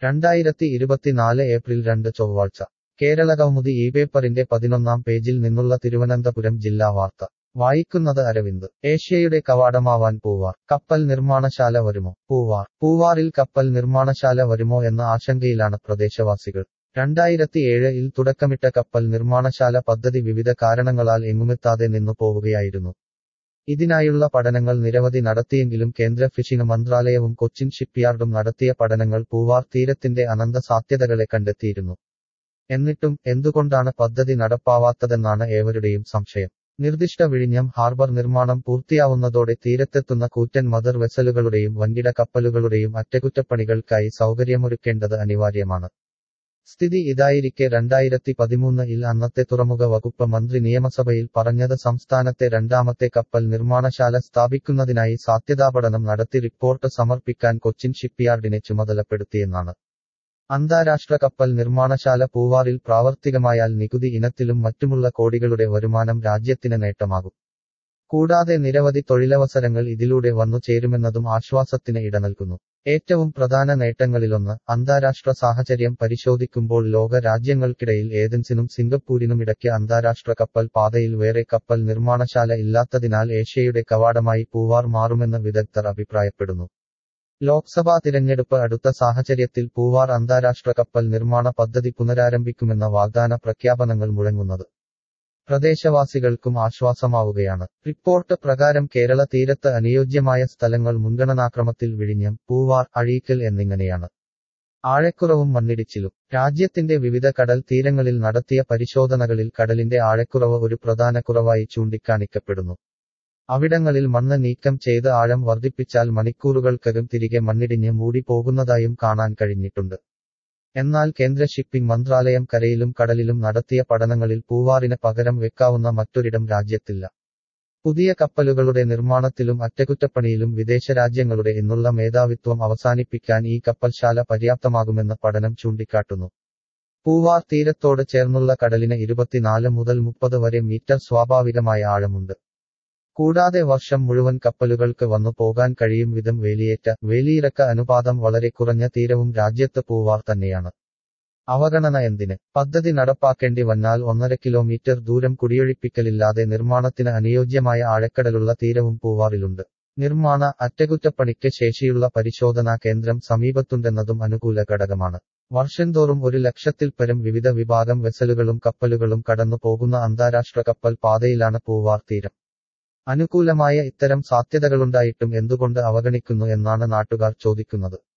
രണ്ടായിരത്തി ഇരുപത്തിനാല് ഏപ്രിൽ രണ്ട് ചൊവ്വാഴ്ച കേരളകൗമുദി ഈ പേപ്പറിന്റെ പതിനൊന്നാം പേജിൽ നിന്നുള്ള തിരുവനന്തപുരം ജില്ലാ വാർത്ത വായിക്കുന്നത് അരവിന്ദ് ഏഷ്യയുടെ കവാടമാവാൻ പൂവാർ കപ്പൽ നിർമ്മാണശാല വരുമോ പൂവാർ പൂവാറിൽ കപ്പൽ നിർമ്മാണശാല വരുമോ എന്ന ആശങ്കയിലാണ് പ്രദേശവാസികൾ രണ്ടായിരത്തിയേഴിൽ തുടക്കമിട്ട കപ്പൽ നിർമ്മാണശാല പദ്ധതി വിവിധ കാരണങ്ങളാൽ എങ്ങുമെത്താതെ നിന്നു പോവുകയായിരുന്നു ഇതിനായുള്ള പഠനങ്ങൾ നിരവധി നടത്തിയെങ്കിലും കേന്ദ്ര ഫിഷിംഗ് മന്ത്രാലയവും കൊച്ചിൻ ഷിപ്പ്യാർഡും നടത്തിയ പഠനങ്ങൾ പൂവാർ തീരത്തിന്റെ അനന്ത സാധ്യതകളെ കണ്ടെത്തിയിരുന്നു എന്നിട്ടും എന്തുകൊണ്ടാണ് പദ്ധതി നടപ്പാവാത്തതെന്നാണ് ഏവരുടെയും സംശയം നിർദ്ദിഷ്ട വിഴിഞ്ഞം ഹാർബർ നിർമ്മാണം പൂർത്തിയാവുന്നതോടെ തീരത്തെത്തുന്ന കൂറ്റൻ മദർ വെസലുകളുടെയും വൻകിട കപ്പലുകളുടെയും അറ്റകുറ്റപ്പണികൾക്കായി സൗകര്യമൊരുക്കേണ്ടത് അനിവാര്യമാണ് സ്ഥിതി ഇതായിരിക്കെ രണ്ടായിരത്തി പതിമൂന്നിൽ അന്നത്തെ തുറമുഖ വകുപ്പ് മന്ത്രി നിയമസഭയിൽ പറഞ്ഞത് സംസ്ഥാനത്തെ രണ്ടാമത്തെ കപ്പൽ നിർമ്മാണശാല സ്ഥാപിക്കുന്നതിനായി സാധ്യതാപഠനം നടത്തി റിപ്പോർട്ട് സമർപ്പിക്കാൻ കൊച്ചിൻ ഷിപ്പ്യാർഡിനെ ചുമതലപ്പെടുത്തിയെന്നാണ് അന്താരാഷ്ട്ര കപ്പൽ നിർമ്മാണശാല പൂവാറിൽ പ്രാവർത്തികമായാൽ നികുതി ഇനത്തിലും മറ്റുമുള്ള കോടികളുടെ വരുമാനം രാജ്യത്തിന് നേട്ടമാകും കൂടാതെ നിരവധി തൊഴിലവസരങ്ങൾ ഇതിലൂടെ വന്നു ചേരുമെന്നതും ആശ്വാസത്തിന് ഇടനൽകുന്നു ഏറ്റവും പ്രധാന നേട്ടങ്ങളിലൊന്ന് അന്താരാഷ്ട്ര സാഹചര്യം പരിശോധിക്കുമ്പോൾ ലോക രാജ്യങ്ങൾക്കിടയിൽ ഏതൻസിനും സിംഗപ്പൂരിനുമിടയ്ക്ക് അന്താരാഷ്ട്ര കപ്പൽ പാതയിൽ വേറെ കപ്പൽ നിർമ്മാണശാല ഇല്ലാത്തതിനാൽ ഏഷ്യയുടെ കവാടമായി പൂവാർ മാറുമെന്ന് വിദഗ്ധർ അഭിപ്രായപ്പെടുന്നു ലോക്സഭാ തിരഞ്ഞെടുപ്പ് അടുത്ത സാഹചര്യത്തിൽ പൂവാർ അന്താരാഷ്ട്ര കപ്പൽ നിർമ്മാണ പദ്ധതി പുനരാരംഭിക്കുമെന്ന വാഗ്ദാന പ്രഖ്യാപനങ്ങൾ മുഴങ്ങുന്നത് പ്രദേശവാസികൾക്കും ആശ്വാസമാവുകയാണ് റിപ്പോർട്ട് പ്രകാരം കേരള തീരത്ത് അനുയോജ്യമായ സ്ഥലങ്ങൾ മുൻഗണനാക്രമത്തിൽ വിഴിഞ്ഞം പൂവാർ അഴീക്കൽ എന്നിങ്ങനെയാണ് ആഴക്കുറവും മണ്ണിടിച്ചിലും രാജ്യത്തിന്റെ വിവിധ കടൽ തീരങ്ങളിൽ നടത്തിയ പരിശോധനകളിൽ കടലിന്റെ ആഴക്കുറവ് ഒരു പ്രധാന കുറവായി ചൂണ്ടിക്കാണിക്കപ്പെടുന്നു അവിടങ്ങളിൽ മണ്ണ് നീക്കം ചെയ്ത് ആഴം വർദ്ധിപ്പിച്ചാൽ മണിക്കൂറുകൾക്കകം തിരികെ മണ്ണിടിഞ്ഞ് മൂടി പോകുന്നതായും കാണാൻ കഴിഞ്ഞിട്ടുണ്ട് എന്നാൽ കേന്ദ്ര ഷിപ്പിംഗ് മന്ത്രാലയം കരയിലും കടലിലും നടത്തിയ പഠനങ്ങളിൽ പൂവാറിന് പകരം വെക്കാവുന്ന മറ്റൊരിടം രാജ്യത്തില്ല പുതിയ കപ്പലുകളുടെ നിർമ്മാണത്തിലും അറ്റകുറ്റപ്പണിയിലും വിദേശ രാജ്യങ്ങളുടെ എന്നുള്ള മേധാവിത്വം അവസാനിപ്പിക്കാൻ ഈ കപ്പൽശാല പര്യാപ്തമാകുമെന്ന് പഠനം ചൂണ്ടിക്കാട്ടുന്നു പൂവാർ തീരത്തോട് ചേർന്നുള്ള കടലിന് ഇരുപത്തിനാല് മുതൽ മുപ്പത് വരെ മീറ്റർ സ്വാഭാവികമായ ആഴമുണ്ട് കൂടാതെ വർഷം മുഴുവൻ കപ്പലുകൾക്ക് വന്നു പോകാൻ കഴിയും വിധം വേലിയേറ്റ വേലിയിറക്ക അനുപാതം വളരെ കുറഞ്ഞ തീരവും രാജ്യത്ത് പൂവാർ തന്നെയാണ് അവഗണന എന്തിന് പദ്ധതി നടപ്പാക്കേണ്ടി വന്നാൽ ഒന്നര കിലോമീറ്റർ ദൂരം കുടിയൊഴിപ്പിക്കലില്ലാതെ നിർമ്മാണത്തിന് അനുയോജ്യമായ ആഴക്കടലുള്ള തീരവും പൂവാറിലുണ്ട് നിർമ്മാണ അറ്റകുറ്റപ്പണിക്ക് ശേഷിയുള്ള പരിശോധനാ കേന്ദ്രം സമീപത്തുണ്ടെന്നതും അനുകൂല ഘടകമാണ് വർഷംതോറും ഒരു ലക്ഷത്തിൽ പരം വിവിധ വിഭാഗം വെസലുകളും കപ്പലുകളും കടന്നു പോകുന്ന അന്താരാഷ്ട്ര കപ്പൽ പാതയിലാണ് പൂവാർ തീരം അനുകൂലമായ ഇത്തരം സാധ്യതകളുണ്ടായിട്ടും എന്തുകൊണ്ട് അവഗണിക്കുന്നു എന്നാണ് നാട്ടുകാർ ചോദിക്കുന്നത്